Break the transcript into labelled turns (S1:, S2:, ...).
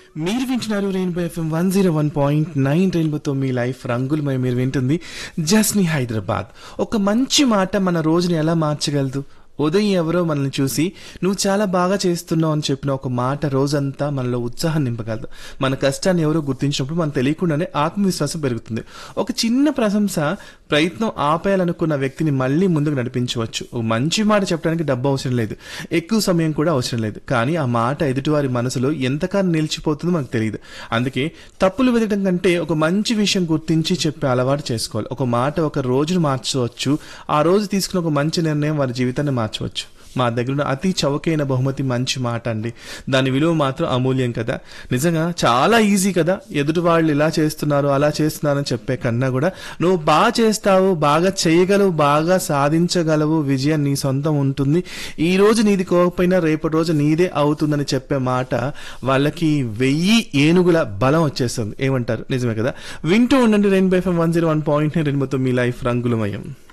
S1: మీరు వింటున్నారు rainbow FM one zero one point nine రెయిన్బోతో మీ లైఫ్ రంగులమై మీరు వింటుంది జస్ని హైదరాబాద్ ఒక మంచి మాట మన రోజుని ఎలా మార్చగలదు ఉదయం ఎవరో మనల్ని చూసి నువ్వు చాలా బాగా చేస్తున్నావు అని చెప్పిన ఒక మాట రోజంతా మనలో ఉత్సాహం నింపగలదు మన కష్టాన్ని ఎవరో గుర్తించినప్పుడు మనం తెలియకుండానే ఆత్మవిశ్వాసం పెరుగుతుంది ఒక చిన్న ప్రశంస ప్రయత్నం ఆపేయాలనుకున్న వ్యక్తిని మళ్ళీ ముందుకు నడిపించవచ్చు ఒక మంచి మాట చెప్పడానికి డబ్బు అవసరం లేదు ఎక్కువ సమయం కూడా అవసరం లేదు కానీ ఆ మాట ఎదుటివారి మనసులో ఎంతకాలం నిలిచిపోతుందో మనకు తెలియదు అందుకే తప్పులు వెతకడం కంటే ఒక మంచి విషయం గుర్తించి చెప్పే అలవాటు చేసుకోవాలి ఒక మాట ఒక రోజును మార్చవచ్చు ఆ రోజు తీసుకున్న ఒక మంచి నిర్ణయం వారి జీవితాన్ని మార్చవచ్చు మా దగ్గర ఉన్న అతి చౌకైన బహుమతి మంచి మాట అండి దాని విలువ మాత్రం అమూల్యం కదా నిజంగా చాలా ఈజీ కదా ఎదుటి వాళ్ళు ఇలా చేస్తున్నారు అలా చేస్తున్నారు అని చెప్పే కన్నా కూడా నువ్వు బాగా చేస్తావు బాగా చేయగలవు బాగా సాధించగలవు విజయం నీ సొంతం ఉంటుంది ఈ రోజు నీది కోకపోయినా రేపటి రోజు నీదే అవుతుందని చెప్పే మాట వాళ్ళకి వెయ్యి ఏనుగుల బలం వచ్చేస్తుంది ఏమంటారు నిజమే కదా వింటూ ఉండండి rainbow FM one zero one point రెండు మొత్తం మీ లైఫ్ రంగులమయం